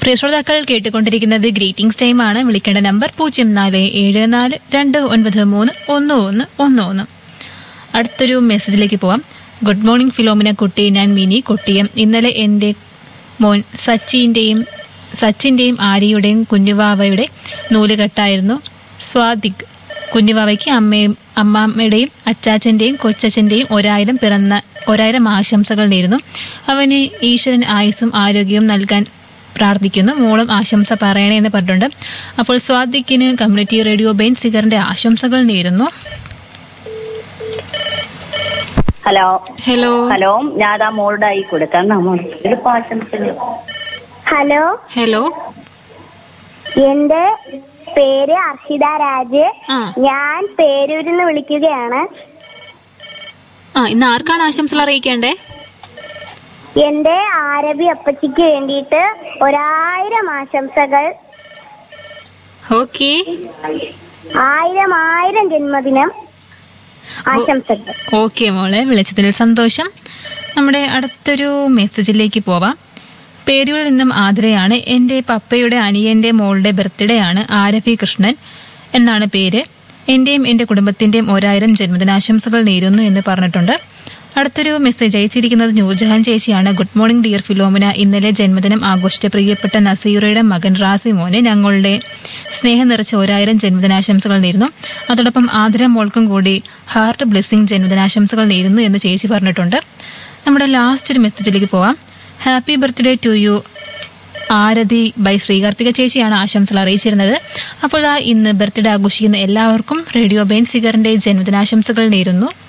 പ്രിയ ശ്രോതാക്കൾ കേട്ടുകൊണ്ടിരിക്കുന്നത് greetings time ആണ് വിളിക്കേണ്ട നമ്പർ പൂജ്യം നാല് ഏഴ് നാല് രണ്ട് ഒൻപത് മൂന്ന് ഒന്ന് ഒന്ന് ഒന്ന് ഒന്ന് അടുത്തൊരു മെസ്സേജിലേക്ക് പോവാം ഗുഡ് മോർണിംഗ് ഫിലോമിന കുട്ടി ഞാൻ മിനി കൊട്ടിയം ഇന്നലെ എൻ്റെ മോൻ സച്ചിൻ്റെയും സച്ചിൻ്റെയും ആര്യയുടെയും കുഞ്ഞുവാവയുടെ നൂലുകെട്ടായിരുന്നു സ്വാദിക് കുഞ്ഞുവാവയ്ക്ക് അമ്മയും അമ്മാമ്മയുടെയും അച്ചാച്ചൻ്റെയും കൊച്ചച്ഛൻ്റെയും ഒരായിരം പിറന്ന ഒരായിരം ആശംസകൾ നേരുന്നു അവന് ഈശ്വരൻ ആയുസ്സും ആരോഗ്യവും നൽകാൻ പ്രാർത്ഥിക്കുന്നു മോളും ആശംസ പറയണേ എന്ന് പറഞ്ഞിട്ടുണ്ട് അപ്പോൾ സ്വാദിക്കിന് കമ്മ്യൂണിറ്റി റേഡിയോ ബെയിൻ സിഗറിന്റെ ആശംസകൾ നേരുന്നു ഹലോ ഹലോ ഹലോ ഞാൻ ആ മോളുടെ ആയി കൊടുക്കാം നമ്മൾ ഇതിപ്പോ ആശംസകൾ ഹലോ ഹലോ എന്റെ പേര് അർഷിത രാജ് ആ ഞാൻ പേരൂരിൽ നിന്ന് വിളിക്കുകയാണ് ആ ഇന്ന് ആർക്കാണ് ആശംസകൾ അറിയിക്കേണ്ടേ എന്റെ ആരബി അപ്പച്ചിക്ക് വേണ്ടിയിട്ട് ഒരായിരം ആശംസകൾ ഓക്കെ ആയിരം ആയിരം ജന്മദിനം ആശംസകൾ ഓക്കെ മോളെ വിളിച്ചതിൽ സന്തോഷം നമ്മുടെ അടുത്തൊരു മെസ്സേജിലേക്ക് പോവാം പേരൂരിൽ നിന്നും ആതിരയാണ് എൻ്റെ പപ്പയുടെ അനിയൻ്റെ മോളുടെ ബർത്ത്ഡേ ആണ് ആരഫി കൃഷ്ണൻ എന്നാണ് പേര് എൻ്റെയും എൻ്റെ കുടുംബത്തിൻ്റെയും ഒരായിരം ജന്മദിനാശംസകൾ നേരുന്നു എന്ന് പറഞ്ഞിട്ടുണ്ട് അടുത്തൊരു മെസ്സേജ് അയച്ചിരിക്കുന്നത് നൂർജഹാൻ ചേച്ചിയാണ് ഗുഡ് മോർണിംഗ് ഡിയർ ഫിലോമിന ഇന്നലെ ജന്മദിനം ആഘോഷിച്ച പ്രിയപ്പെട്ട നസീറയുടെ മകൻ റാസി മോനെ ഞങ്ങളുടെ സ്നേഹം നിറച്ച ഒരായിരം ജന്മദിനാശംസകൾ നേരുന്നു അതോടൊപ്പം ആതിര മോൾക്കും കൂടി ഹാർട്ട് ബ്ലെസ്സിങ് ജന്മദിനാശംസകൾ നേരുന്നു എന്ന് ചേച്ചി പറഞ്ഞിട്ടുണ്ട് നമ്മുടെ ലാസ്റ്റ് ഒരു മെസ്സേജിലേക്ക് പോവാം happy birthday to you Aarathi by Sreekarthika ചേച്ചിയാണ് ആശംസകൾ അറിയിച്ചിരുന്നത് അപ്പോൾ ആ ഇന്ന് ബർത്ത്ഡേ ആഘോഷിക്കുന്ന എല്ലാവർക്കും റേഡിയോ ബെയിൻ സിഗറിന്റെ ജന്മദിനാശംസകൾ നേരുന്നു